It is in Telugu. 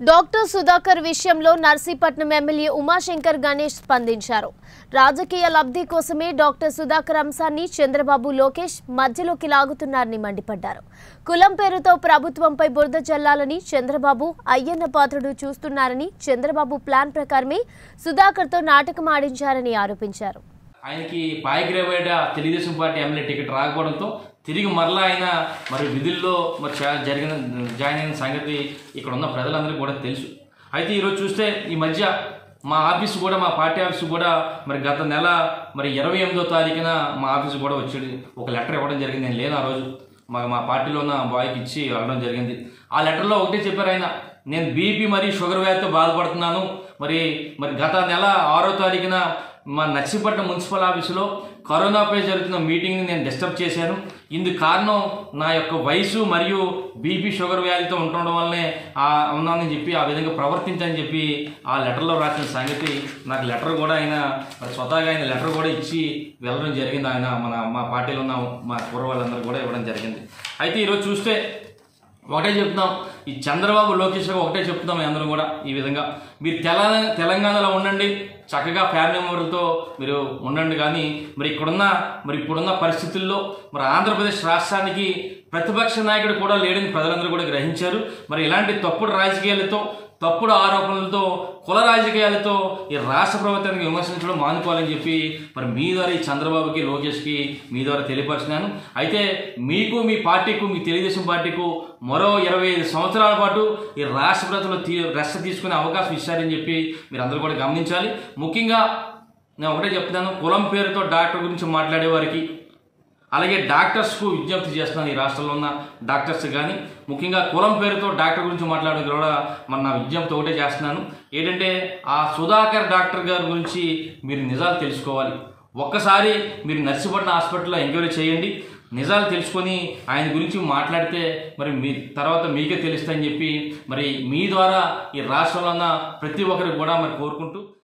డాక్టర్ సుధాకర్ విషయంలో నర్సీపట్నం ఎమ్మెల్యే ఉమాశంకర్ గణేష్ స్పందించారు రాజకీయ లబ్ధి కోసమే డాక్టర్ సుధాకర్ అంశాన్ని చంద్రబాబు లోకేష్ మధ్యలోకి లాగుతున్నారని మండిపడ్డారు కులం పేరుతో ప్రభుత్వంపై బురద జల్లాలని చంద్రబాబు అయ్యన్న పాత్రుడు చూస్తున్నారని చంద్రబాబు ప్లాన్ ప్రకారమే సుధాకర్తో నాటకం ఆడించారని ఆరోపించారు ఆయనకి పాయగ్రేవేట తెలుగుదేశం పార్టీ ఎమ్మెల్యే టికెట్ రాకపోవడంతో తిరిగి మరలా ఆయన మరి విధుల్లో మరి చా- జరిగిన జాయిన్ అయిన సంగతి ఇక్కడ ఉన్న ప్రజలందరికీ కూడా తెలుసు అయితే ఈరోజు చూస్తే ఈ మధ్య మా ఆఫీస్ కూడా మా పార్టీ ఆఫీస్ కూడా మరి గత నెల మరి ఇరవై ఎనిమిదో తారీఖున మా ఆఫీస్ కూడా వచ్చి ఒక లెటర్ ఇవ్వడం జరిగింది నేను లేను ఆ రోజు మా మా పార్టీలో ఉన్న బాయ్కి ఇచ్చి వెళ్ళడం జరిగింది ఆ లెటర్లో ఒకటే చెప్పారు ఆయన నేను బీపీ మరియు షుగర్ వ్యాధితో బాధపడుతున్నాను మరి మరి గత నెల ఆరో తారీఖున మా నర్సీపట్నం మున్సిపల్ ఆఫీసులో కరోనాపై జరుగుతున్న మీటింగ్ని నేను డిస్టర్బ్ చేశాను ఇందుకు కారణం నా యొక్క వయసు మరియు బీపీ షుగర్ వ్యాధితో ఉండడం వల్లనే ఆ ఉన్నానని చెప్పి ఆ విధంగా ప్రవర్తించని చెప్పి ఆ లెటర్లో రాసిన సంగతి నాకు లెటర్ కూడా ఆయన మరి స్వతహాగా ఆయన లెటర్ కూడా ఇచ్చి వెళ్ళడం జరిగింది ఆయన మన మా పార్టీలో ఉన్న మా పూర్వ వాళ్ళందరూ కూడా ఇవ్వడం జరిగింది అయితే ఈరోజు చూస్తే ఒకటే చెప్తున్నాం ఈ చంద్రబాబు లోకేష్ గారు ఒకటే చెప్తున్నాం మీ అందరం కూడా ఈ విధంగా మీరు తెలంగాణ తెలంగాణలో ఉండండి చక్కగా ఫ్యామిలీ మెంబర్లతో మీరు ఉండండి కానీ మరి ఇక్కడున్న మరి ఇప్పుడున్న పరిస్థితుల్లో మరి ఆంధ్రప్రదేశ్ రాష్ట్రానికి ప్రతిపక్ష నాయకుడు కూడా లేడని ప్రజలందరూ కూడా గ్రహించారు మరి ఇలాంటి తప్పుడు రాజకీయాలతో తప్పుడు ఆరోపణలతో కుల రాజకీయాలతో ఈ రాష్ట్ర ప్రభుత్వానికి విమర్శించడం మానుకోవాలని చెప్పి మరి మీ ద్వారా ఈ చంద్రబాబుకి లోకేష్కి మీ ద్వారా తెలియపరిచినాను అయితే మీకు మీ పార్టీకు మీ తెలుగుదేశం పార్టీకు మరో ఇరవై ఐదు సంవత్సరాల పాటు ఈ రాష్ట్ర ప్రజలు తీ రెస్ట్ తీసుకునే అవకాశం ఇచ్చారని చెప్పి మీరు అందరూ కూడా గమనించాలి ముఖ్యంగా నేను ఒకటే చెప్తున్నాను కులం పేరుతో డాక్టర్ గురించి మాట్లాడే వారికి అలాగే డాక్టర్స్కు విజ్ఞప్తి చేస్తున్నాను ఈ రాష్ట్రంలో ఉన్న డాక్టర్స్ కానీ ముఖ్యంగా కులం పేరుతో డాక్టర్ గురించి మాట్లాడడం కూడా మన నా విజ్ఞప్తి ఒకటే చేస్తున్నాను ఏంటంటే ఆ సుధాకర్ డాక్టర్ గారి గురించి మీరు నిజాలు తెలుసుకోవాలి ఒక్కసారి మీరు నర్సిపట్నం హాస్పిటల్లో ఎంక్వైరీ చేయండి నిజాలు తెలుసుకొని ఆయన గురించి మాట్లాడితే మరి మీ తర్వాత మీకే తెలుస్తాయని చెప్పి మరి మీ ద్వారా ఈ రాష్ట్రంలో ఉన్న ప్రతి ఒక్కరికి కూడా మరి కోరుకుంటూ